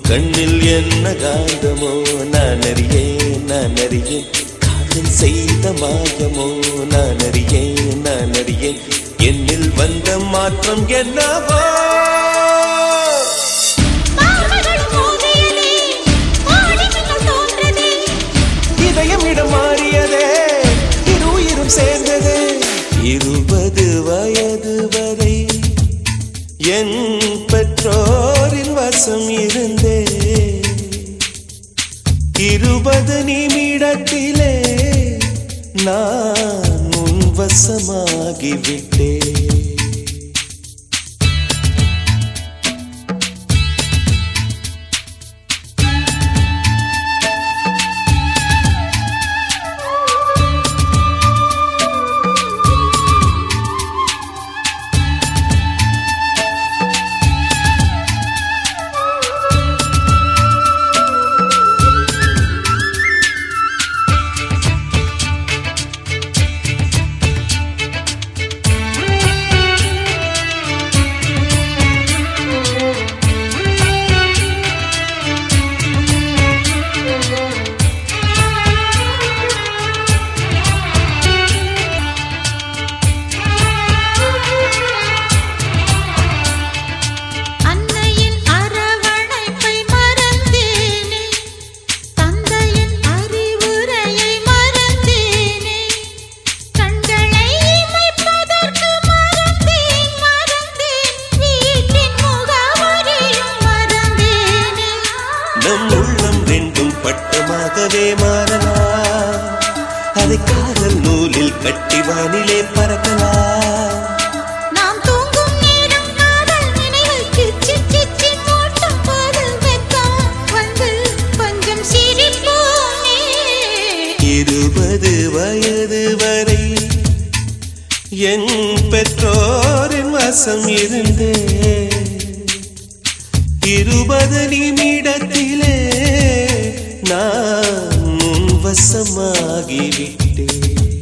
கண்ணில் என்ன காந்தமோ நான் அறியேன் நான் அறியேன் காதல் செய்த மாயமோ நான் அறியேன் நான் அறியேன் என்னில் வந்த மாற்றம் என்னவோ மாமகள் மோதியதே ஆடி மின்னல் தோன்றதே இதயம் இடம் மாறியதே இரு உயிரும் சேர்ந்தது இருபது வயது வரை என் பெற்றோரின் வசம் இருந்தே இருபது நிமிடத்திலே நான் உன் வசமாகிவிட்டேன் அன்னையின் அரவணைப்பை மறந்தேனே தந்தையின் அறிவுரையை மறந்தேனே கண்களை இமைப்பதற்கு மறந்தேன் மறந்தேன் வீட்டின் முகவரியும் மறந்தேனே நம் உள்ளம் ரெண்டும் பட்டமாகவே மாறலாம் அதை காதல் நூலில் கட்டி வானிலே பறக்கலாம் நாம் தூங்கும் நேரம் காதல் நினைவில் கிச்சு கிச்சு மூட்டும் போது வெக்கம் வந்து கொஞ்சம் சிரிப்போமே இருபது வயது வரை என் பெற்றோரின் வசம் இருந்தே இருபது நிமிடத்திலே நான் உன் வசமாகிவிட்டேன்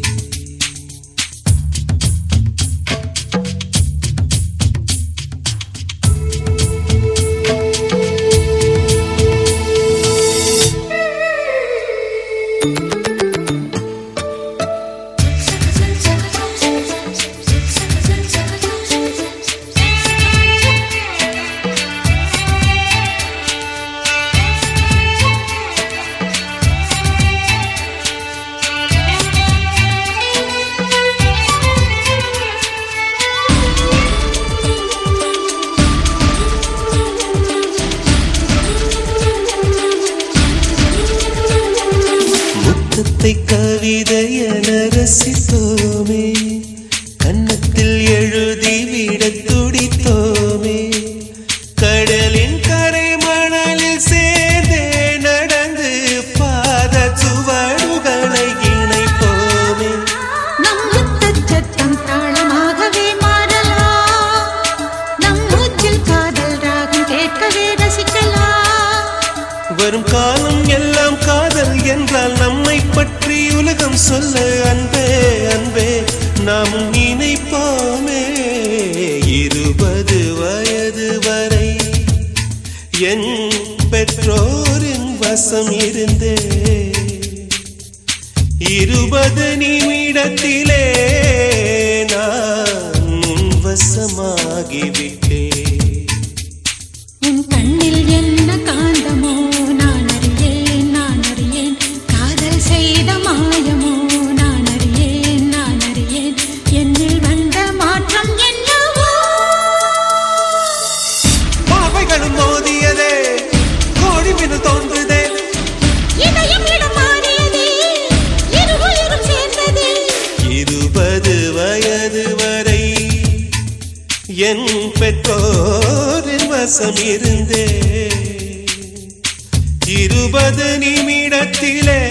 முத்தத்தை கவிதையென ரசித்தோமே கன்னத்தில் எழுதிவிட துடித்தோமே கடலின் கரை மணலில் சேர்ந்தே நடந்து பாத சுவடுகளை இணைப்போமே நம் யுத்தச் சத்தம் தாளமாகவே மாறலாம் நம் மூச்சில் காதல் ராகம் கேட்கவே ரசிக்கலாம் வரும் காலம் எல்லாம் காதல் என்றால் நம்மை பற்றி உலகம் சொல்ல அன்பே அன்பே நாம் நினைப்போமே இருபது வயது வரை என் பெற்றோரின் வசம் இருந்தே இருபது நிமிடத்திலே நான் உன் வசமாகிவிட்டேன் உன் கண்ணில் என்ன காந்தமோ நான் அறியேன் நான் அறியேன் காதல் செய்த மாயமோ நான் அறியேன் நான் அறியேன் என்னில் வந்த மாற்றம் என்னவோ பாவைகளும் மோதியதே கோடி மின்னு தோன்றுதே இதயம் இடம் மாறியதே இரு உயிரும் சேர்ந்ததே இருபது வயது வரை என் பெற்றோரின் வசம் இருந்தே இருபது நிமிடத்திலே